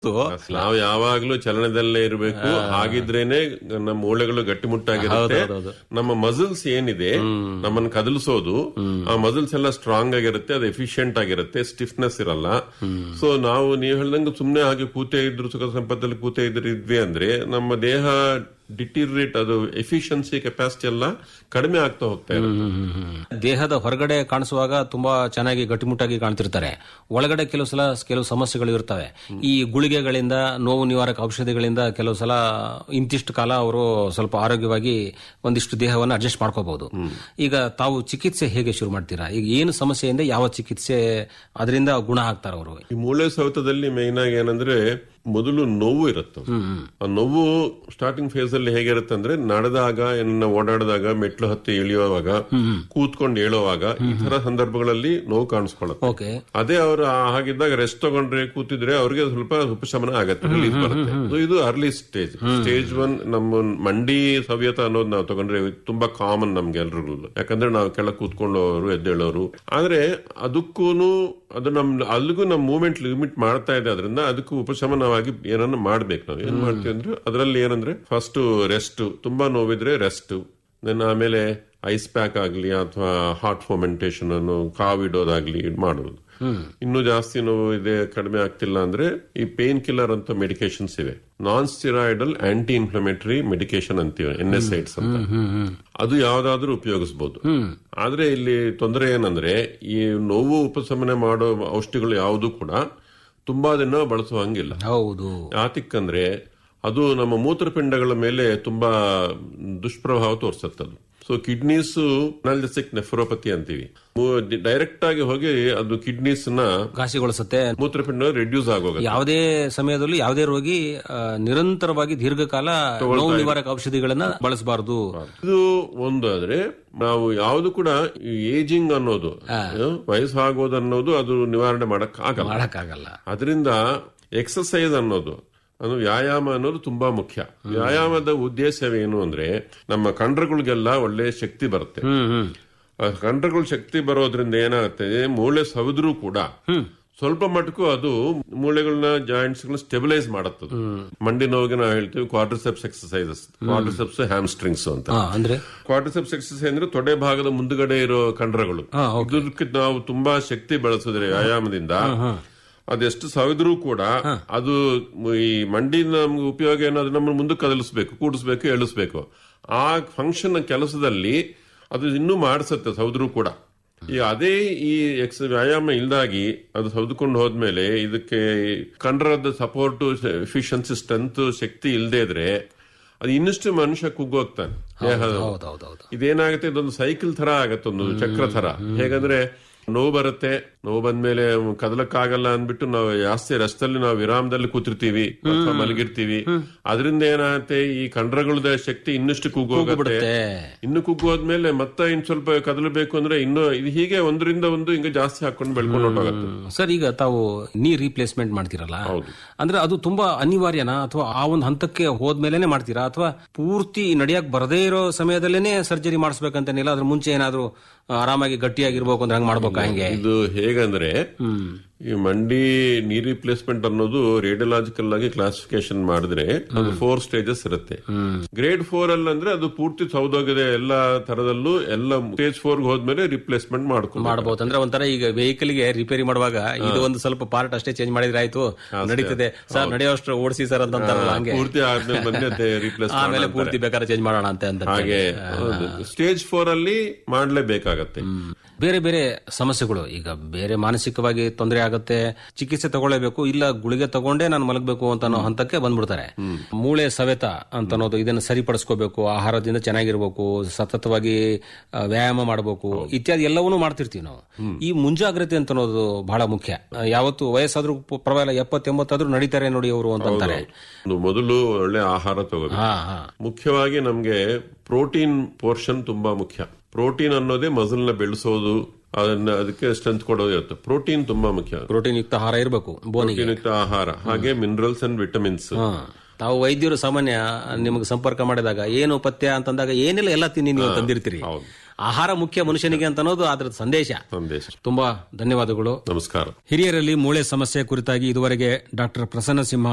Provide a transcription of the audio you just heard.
ಅನಿಸ್ತು ನಾವು ಯಾವಾಗ್ಲೂ ಚಲನದಲ್ಲೇ ಇರಬೇಕು ಹಾಗಿದ್ರೇನೆ ನಮ್ಮ ಮೂಳೆಗಳು ಗಟ್ಟಿಮುಟ್ಟಾಗಿರುತ್ತೆ ಹೌದೌದು. ನಮ್ಮ ಮಸಲ್ಸ್ ಏನಿದೆ ನಮ್ಮನ್ನ ಕದಲಿಸೋದು ಆ ಮಸಲ್ಸ್ ಎಲ್ಲ ಸ್ಟ್ರಾಂಗ್ ಆಗಿರುತ್ತೆ ಅದು ಎಫಿಷಿಯಂಟ್ ಆಗಿರುತ್ತೆ ಸ್ಟಿಫ್ನೆಸ್ ಇರಲ್ಲ ಸೊ ನಾವು ನೀವು ಹೇಳ್ದಂಗೆ ಸುಮ್ನೆ ಹಾಗೆ ಕೂತೇ ಇದ್ರು ಸುಖ ಸಂಪತ್ತಲ್ಲಿ ಕೂತೇ ಇದ್ರು ಇದ್ವಿ ಅಂದ್ರೆ ನಮ್ಮ ದೇಹ ಡಿಟಿರೇಟ್ ಅದು ಎಫಿಷಿಯನ್ಸಿ ಕೆಪಾಸಿಟಿ ಎಲ್ಲ ಕಡಿಮೆ ಆಗ್ತಾ ಹೋಗ್ತಾ ಇರುತ್ತೆ ದೇಹದ ಹೊರಗಡೆ ಕಾಣಿಸುವಾಗ ತುಂಬಾ ಚೆನ್ನಾಗಿ ಗಟ್ಟಿಮುಟ್ಟಾಗಿ ಕಾಣ್ತಿರ್ತಾರೆ ಒಳಗಡೆ ಕೆಲವು ಸಲ ಕೆಲವು ಸಮಸ್ಯೆಗಳು ಇರ್ತವೆ ಈ ಗುಳಿಗೆಗಳಿಂದ ನೋವು ನಿವಾರಕ ಔಷಧಿಗಳಿಂದ ಕೆಲವು ಸಲ ಇಂತಿಷ್ಟು ಕಾಲ ಅವರು ಸ್ವಲ್ಪ ಆರೋಗ್ಯವಾಗಿ ಒಂದಿಷ್ಟು ದೇಹವನ್ನು ಅಡ್ಜಸ್ಟ್ ಮಾಡ್ಕೋಬಹುದು ಈಗ ತಾವು ಚಿಕಿತ್ಸೆ ಹೇಗೆ ಶುರು ಮಾಡ್ತೀರಾ ಈಗ ಏನು ಸಮಸ್ಯೆಯಿಂದ ಯಾವ ಚಿಕಿತ್ಸೆ ಅದರಿಂದ ಗುಣ ಆಗ್ತಾರ ಅವರು ಈ ಮೂಳೆ ಸೌತದಲ್ಲಿ ಮೇನ್ ಆಗಿ ಏನಂದ್ರೆ ಮೊದಲು ನೋವು ಇರುತ್ತೆ ಆ ನೋವು ಸ್ಟಾರ್ಟಿಂಗ್ ಫೇಸ್ ಅಲ್ಲಿ ಹೇಗಿರುತ್ತೆ ಅಂದ್ರೆ ನಡೆದಾಗ ಏನ ಓಡಾಡಿದಾಗ ಮೆಟ್ಲು ಹತ್ತಿ ಇಳಿಯುವಾಗ ಕೂತ್ಕೊಂಡು ಹೇಳುವಾಗ ಈ ತರ ಸಂದರ್ಭಗಳಲ್ಲಿ ನೋವು ಕಾಣಿಸ್ಕೊಳ್ಳುತ್ತೆ ಓಕೆ ಅದೇ ಅವರು ಹಾಗಿದ್ದಾಗ ರೆಸ್ಟ್ ತಗೊಂಡ್ರೆ ಕೂತಿದ್ರೆ ಅವ್ರಿಗೆ ಸ್ವಲ್ಪ ಉಪಶಮನ ಆಗತ್ತೆ ರಿಲೀಫ್ ಬರುತ್ತೆ So ಇದು ಅರ್ಲಿ ಸ್ಟೇಜ್ ಸ್ಟೇಜ್ ಒನ್ ನಮ್ಮ ಮಂಡಿ ಸವ್ಯತ ಅನ್ನೋದು ನಾವು ತಗೊಂಡ್ರೆ ತುಂಬಾ ಕಾಮನ್ ನಮ್ಗೆ ಎಲ್ರಿಗೂ ಯಾಕಂದ್ರೆ ನಾವು ಕೆಳಗೆ ಕೂತ್ಕೊಳ್ಳೋರು ಎದ್ದೇಳೋರು ಆದ್ರೆ ಅದಕ್ಕೂನು ಅದು ನಮ್ ಅಲ್ಲಿಗೂ ನಮ್ ಮೂವ್ಮೆಂಟ್ ಲಿಮಿಟ್ ಮಾಡ್ತಾ ಇದೆ ಅದರಿಂದ ಅದಕ್ಕೂ ಉಪಶಮನವಾಗಿ ಏನನ್ನ ಮಾಡ್ಬೇಕು ನಾವು ಏನ್ ಮಾಡ್ತೀವಿ ಅಂದ್ರೆ ಅದರಲ್ಲಿ ಏನಂದ್ರೆ ಫಸ್ಟ್ ರೆಸ್ಟ್ ತುಂಬಾ ನೋವಿದ್ರೆ ರೆಸ್ಟ್ ದೆನ್ ಆಮೇಲೆ ಐಸ್ ಪ್ಯಾಕ್ ಆಗ್ಲಿ ಅಥವಾ ಹಾರ್ಟ್ ಫೋಮೆಂಟೇಶನ್ ಅನ್ನು ಕಾವಿಡೋದಾಗ್ಲಿ ಮಾಡೋದು ಇನ್ನು ಜಾಸ್ತಿ ನೋವು ಇದೆ ಕಡಿಮೆ ಆಗ್ತಿಲ್ಲ ಅಂದ್ರೆ ಈ ಪೇನ್ ಕಿಲ್ಲರ್ ಅಂತ ಮೆಡಿಕೇಶನ್ಸ್ ಇವೆ non steroidal anti inflammatory medication ಅಂತೀವಿ ಎನ್ ಎಸ್ ಐಡ್ಸ್ ಅಂತ ಅದು ಯಾವ್ದಾದ್ರೂ ಉಪಯೋಗಿಸಬಹುದು ಆದ್ರೆ ಇಲ್ಲಿ ತೊಂದರೆ ಏನಂದ್ರೆ ಈ ನೋವು ಉಪಶಮನ ಮಾಡೋ ಔಷಧಿಗಳು ಯಾವುದು ಕೂಡ ತುಂಬಾ ದಿನ ಬಳಸುವ ಹಂಗಿಲ್ಲ ಹೌದು ಯಾತಿಕ್ಕಂದ್ರೆ ಅದು ನಮ್ಮ ಮೂತ್ರಪಿಂಡಗಳ ಮೇಲೆ ತುಂಬಾ ದುಷ್ಪ್ರಭಾವ ತೋರಿಸುತ್ತದು ಸೊ ಕಿಡ್ನೀಸ್ ಅನಾಲ್ಜಸಿಕ್ ನೆಫ್ರೋಪತಿ ಅಂತೀವಿ ಡೈರೆಕ್ಟ್ ಆಗಿ ಹೋಗಿ ಅದು ಕಿಡ್ನೀಸ್ ನ ಘಾಸಿಗೊಳಿಸುತ್ತೆ ಮೂತ್ರಪಿಂಡ ರಿಡ್ಯೂಸ್ ಆಗೋಗುತ್ತೆ ಯಾವುದೇ ಸಮಯದಲ್ಲೂ ಯಾವುದೇ ರೋಗಿ ಆ, ನಿರಂತರವಾಗಿ ದೀರ್ಘಕಾಲ ನೋವು ನಿವಾರಕ ಔಷಧಿಗಳನ್ನ ಬಳಸಬಾರದು ಇದು ಒಂದು ಆದ್ರೆ ನಾವು ಯಾವುದು ಕೂಡ ಏಜಿಂಗ್ ಅನ್ನೋದು ವಯಸ್ಸಾಗೋದು ಅನ್ನೋದು ಅದು ನಿವಾರಣೆ ಮಾಡಕ್ ಆಗಲ್ಲ ಮಾಡಕ್ಕಾಗಲ್ಲ ಅದರಿಂದ ಎಕ್ಸಸೈಸ್ ಅನ್ನೋದು ಅದು ವ್ಯಾಯಾಮ ಅನ್ನೋದು ತುಂಬಾ ಮುಖ್ಯ ವ್ಯಾಯಾಮದ ಉದ್ದೇಶವೇನು ಅಂದ್ರೆ ನಮ್ಮ ಕಂಡ್ರಗಳಿಗೆಲ್ಲ ಒಳ್ಳೆ ಶಕ್ತಿ ಬರುತ್ತೆ ಹ್ಮ್ ಹ್ಮ್ ಆ ಕಂಡ್ರಗಳ ಶಕ್ತಿ ಬರೋದ್ರಿಂದ ಏನಾಗುತ್ತೆ ಮೂಳೆ ಸವಿದ್ರೂ ಕೂಡ ಸ್ವಲ್ಪ ಮಟ್ಟಕ್ಕೂ ಅದು ಮೂಳೆಗಳನ್ನ ಜಾಯಿಂಟ್ಸ್ ಗಳನ್ನ ಸ್ಟೆಬಿಲೈಸ್ ಮಾಡುತ್ತದೆ ಮಂಡಿ ನೋವಿಗೆ ನಾವು ಹೇಳ್ತೀವಿ ಕ್ವಾರ್ಟರ್ಸೆಪ್ಸ್ ಎಕ್ಸಸೈಸಸ್ ಕ್ವಾರ್ಟರ್ಸೆಪ್ಸ್ ಹ್ಯಾಮ್ಸ್ಟ್ರಿಂಗ್ಸ್ ಅಂತ ಹಾ, ಅಂದ್ರೆ ಕ್ವಾರ್ಟರ್ಸೆಪ್ಸ್ ಎಕ್ಸಸೈಸ್ ಅಂದ್ರೆ ತೊಡೆ ಭಾಗದ ಮುಂದುಗಡೆ ಇರೋ ಕಂಡ್ರಗಳು ಇದಕ್ಕೆ ನಾವು ತುಂಬಾ ಶಕ್ತಿ ಬೆಳೆಸಿದ್ರೆ ವ್ಯಾಯಾಮದಿಂದ ಅದೆಷ್ಟು ಸವಿದ್ರೂ ಕೂಡ ಅದು ಈ ಮಂಡಿ ನಮ್ಗೆ ಉಪಯೋಗ ಏನದು ನಮ್ಮ ಮುಂದೆ ಕದಲಿಸ್ಬೇಕು ಕೂಡಿಸ್ಬೇಕು ಎಳಿಸ್ಬೇಕು ಆ ಫಂಕ್ಷನ್ ಕೆಲಸದಲ್ಲಿ ಅದು ಇನ್ನೂ ಮಾಡಿಸುತ್ತೆ ಸೌದ್ರೂ ಕೂಡ ಈ ಅದೇ ಈ ಎಕ್ಸ್ ವ್ಯಾಯಾಮ ಇಲ್ದಾಗಿ ಅದು ಸೌದ್ಕೊಂಡು ಹೋದ್ಮೇಲೆ ಇದಕ್ಕೆ ಕಂಡ್ರದ ಸಪೋರ್ಟ್ ಎಫಿಷಿಯನ್ಸಿ ಸ್ಟ್ರೆಂತ್ ಶಕ್ತಿ ಇಲ್ಲದೆ ಇದ್ರೆ ಅದು ಇನ್ನಷ್ಟು ಮನುಷ್ಯ ಕುಗ್ಗೋಗ್ತಾನೆ ದೇಹದ ಹೌದೌದೌದು ಇದೇನಾಗುತ್ತೆ ಇದೊಂದು ಸೈಕಲ್ ತರ ಆಗತ್ತೆ ಒಂದು ಚಕ್ರ ತರ ಹೇಗಂದ್ರೆ ನೋವು ಬರುತ್ತೆ ನೋವು ಬಂದ್ಮೇಲೆ ಕದಲಕ್ಕಾಗಲ್ಲ ಅಂದ್ಬಿಟ್ಟು ನಾವು ಜಾಸ್ತಿ ರಸ್ತಲ್ಲಿ ನಾವು ವಿರಾಮದಲ್ಲಿ ಕೂತಿರ್ತೀವಿ ಅಥವಾ ಮಲಗಿರ್ತೀವಿ ಅದರಿಂದ ಏನಾಗುತ್ತೆ ಈ ಕಂಡ್ರಗಳದ ಶಕ್ತಿ ಇನ್ನಷ್ಟು ಕುಗ್ಗೋಗುತ್ತೆ ಬಿಡುತ್ತೆ ಇನ್ನು ಕುಗ್ಗೋದ್ಮೇಲೆ ಮತ್ತೆ ಇನ್ ಸ್ವಲ್ಪ ಕದಲಬೇಕು ಅಂದ್ರೆ ಇನ್ನು ಇದು ಹೀಗೆ ಒಂದರಿಂದ ಒಂದು ಹಿಂಗೆ ಜಾಸ್ತಿ ಹಾಕೊಂಡು ಬೆಳ್ಕೊಂಡು ಹೊರಟೋಗತ್ತೆ ಸರ್ ಈಗ ತಾವು ನೀ ರೀಪ್ಲೇಸ್ಮೆಂಟ್ ಮಾಡ್ತೀರಲ್ಲ ಹೌದು. ಅಂದ್ರೆ ಅದು ತುಂಬಾ ಅನಿವಾರ್ಯನಾ ಅಥವಾ ಆ ಒಂದು ಹಂತಕ್ಕೆ ಹೋದ್ಮೇಲೆನೆ ಮಾಡ್ತೀರಾ ಅಥವಾ ಪೂರ್ತಿ ನಡಿಯಕ್ ಬರದೇ ಇರೋ ಸಮಯದಲ್ಲೇನೆ ಸರ್ಜರಿ ಮಾಡಿಸ್ಬೇಕಂತೇನಿಲ್ಲ ಅದ್ರ ಮುಂಚೆ ಏನಾದ್ರು ಆ, ಆರಾಮಾಗಿ ಗಟ್ಟಿಯಾಗಿರ್ಬೇಕು ಅಂದ್ರೆ ಹಂಗ್ ಮಾಡ್ಬೇಕಾ ಹಂಗೆ ಇದು ಹೇಗಂದ್ರೆ ಈ ಮಂಡಿ ನೀ ರಿಪ್ಲೇಸ್ಮೆಂಟ್ ಅನ್ನೋದು ರೇಡಿಯೋಲಾಜಿಕಲ್ ಆಗಿ ಕ್ಲಾಸಿಫಿಕೇಶನ್ ಮಾಡಿದ್ರೆ ಅದು ಫೋರ್ ಸ್ಟೇಜಸ್ ಇರುತ್ತೆ ಗ್ರೇಡ್ ಫೋರ್ ಅಲ್ಲಿ ಅಂದ್ರೆ ಅದು ಪೂರ್ತಿ ಸೌದೋಗಿದೆ ಎಲ್ಲ ತರದಲ್ಲೂ ಎಲ್ಲ ಸ್ಟೇಜ್ ಫೋರ್ ಹೋದ್ಮೇಲೆ ರಿಪ್ಲೇಸ್ಮೆಂಟ್ ಮಾಡ್ಕೊಂಡು ಮಾಡಬಹುದು ಅಂದ್ರೆ ಒಂಥರ ಈಗ ವೆಹಿಕಲ್ ಗೆ ರಿಪೇರಿ ಮಾಡುವಾಗ ಇದು ಒಂದು ಸ್ವಲ್ಪ ಪಾರ್ಟ್ ಅಷ್ಟೇ ಚೇಂಜ್ ಮಾಡಿದ್ರೆ ಆಯ್ತು ನಡೀತದೆ ಸರ್ ನಡೆಯೋಷ್ಟು ಓಡಿಸಿ ಸರ್ ಅಂತ ಅಂತಾರಲ್ಲ ಹಂಗೆ ಪೂರ್ತಿ ಆದ್ಮೇಲೆ ಬಂದೆ ರಿಪ್ಲೇಸ್ ಆಮೇಲೆ ಪೂರ್ತಿ ಬೇಕಾದ್ರೆ ಚೇಂಜ್ ಮಾಡೋಣ ಅಂತ ಅಂತ ಹಾಗೆ ಸ್ಟೇಜ್ ಫೋರ್ ಅಲ್ಲಿ ಮಾಡ್ಲೇಬೇಕಾಗತ್ತೆ ಬೇರೆ ಬೇರೆ ಸಮಸ್ಯೆಗಳು ಈಗ ಬೇರೆ ಮಾನಸಿಕವಾಗಿ ತೊಂದರೆ ಆಗುತ್ತೆ ಚಿಕಿತ್ಸೆ ತಗೊಳ್ಳೇಬೇಕು ಇಲ್ಲ ಗುಳಿಗೆ ತಗೊಂಡೇ ನಾನು ಮಲಗಬೇಕು ಅಂತ ಅನ್ನೋ ಹಂತಕ್ಕೆ ಬಂದ್ಬಿಡ್ತಾರೆ ಮೂಳೆ ಸವೆತ ಅಂತ ಅನ್ನೋದು ಇದನ್ನು ಸರಿಪಡಿಸ್ಕೋಬೇಕು ಆಹಾರದಿಂದ ಚೆನ್ನಾಗಿರ್ಬೇಕು ಸತತವಾಗಿ ಆ, ವ್ಯಾಯಾಮ ಮಾಡಬೇಕು ಇತ್ಯಾದಿ ಎಲ್ಲವನ್ನೂ ಮಾಡ್ತಿರ್ತೀವಿ ನಾವು ಈ ಮುಂಜಾಗ್ರತೆ ಅಂತ ಅನ್ನೋದು ಬಹಳ ಮುಖ್ಯ ಆ, ಯಾವತ್ತು ವಯಸ್ಸಾದ್ರೂ ಪ- ಪರವಾಗಿಲ್ಲ ಎಪ್ಪತ್ತೆಂಬತ್ತಾದ್ರೂ ನಡೀತಾರೆ ನೋಡಿ ಅವರು ಅಂತಾರೆ ಒಂದು ಮೊದಲು ಒಳ್ಳೆ ಆಹಾರ ತಗೋಬೇಕು ಹಾ ಹಾ ಮುಖ್ಯವಾಗಿ ನಮ್ಗೆ ಪ್ರೋಟೀನ್ ಪೋರ್ಷನ್ ತುಂಬಾ ಮುಖ್ಯ ಪ್ರೋಟೀನ್ ಅನ್ನೋದೇ ಮಸಲ್ ನ ಬೆಳೆಸೋದು ಅದನ್ನ ಅದಕ್ಕೆ ಸ್ಟ್ರೆಂತ್ ಕೊಡೋದು ಇರುತ್ತೆ ಪ್ರೋಟೀನ್ ತುಂಬಾ ಮುಖ್ಯ ಪ್ರೋಟೀನ್ ಯುಕ್ತ ಆಹಾರ ಇರಬೇಕು ಬೋನಿಗೆ ಪ್ರೋಟೀನ್ಯುಕ್ತ ಆಹಾರ ಹಾಗೆ ಮಿನರಲ್ಸ್ ಅಂಡ್ ವಿಟಮಿನ್ಸ್ ಹಾ. ತಾವು ವೈದ್ಯರು ಸಾಮಾನ್ಯ ನಿಮಗೆ ಸಂಪರ್ಕ ಮಾಡಿದಾಗ ಏನು ಪಥ್ಯ ಅಂತಂದಾಗ ಏನಿಲ್ಲ ಎಲ್ಲ ತಿನ್ನಿ ನೀವು ತಂದಿರ್ತೀರಿ ಹೌದು. ಆಹಾರ ಮುಖ್ಯ ಮನುಷ್ಯನಿಗೆ ಅಂತ ಅನ್ನೋದು ಅದ್ರ ಸಂದೇಶ ಸಂದೇಶ ತುಂಬಾ ಧನ್ಯವಾದಗಳು ನಮಸ್ಕಾರ ಹಿರಿಯರಲ್ಲಿ ಮೂಳೆ ಸಮಸ್ಯೆ ಕುರಿತಾಗಿ ಇದುವರೆಗೆ ಡಾಕ್ಟರ್ ಪ್ರಸನ್ನ ಸಿಂಹ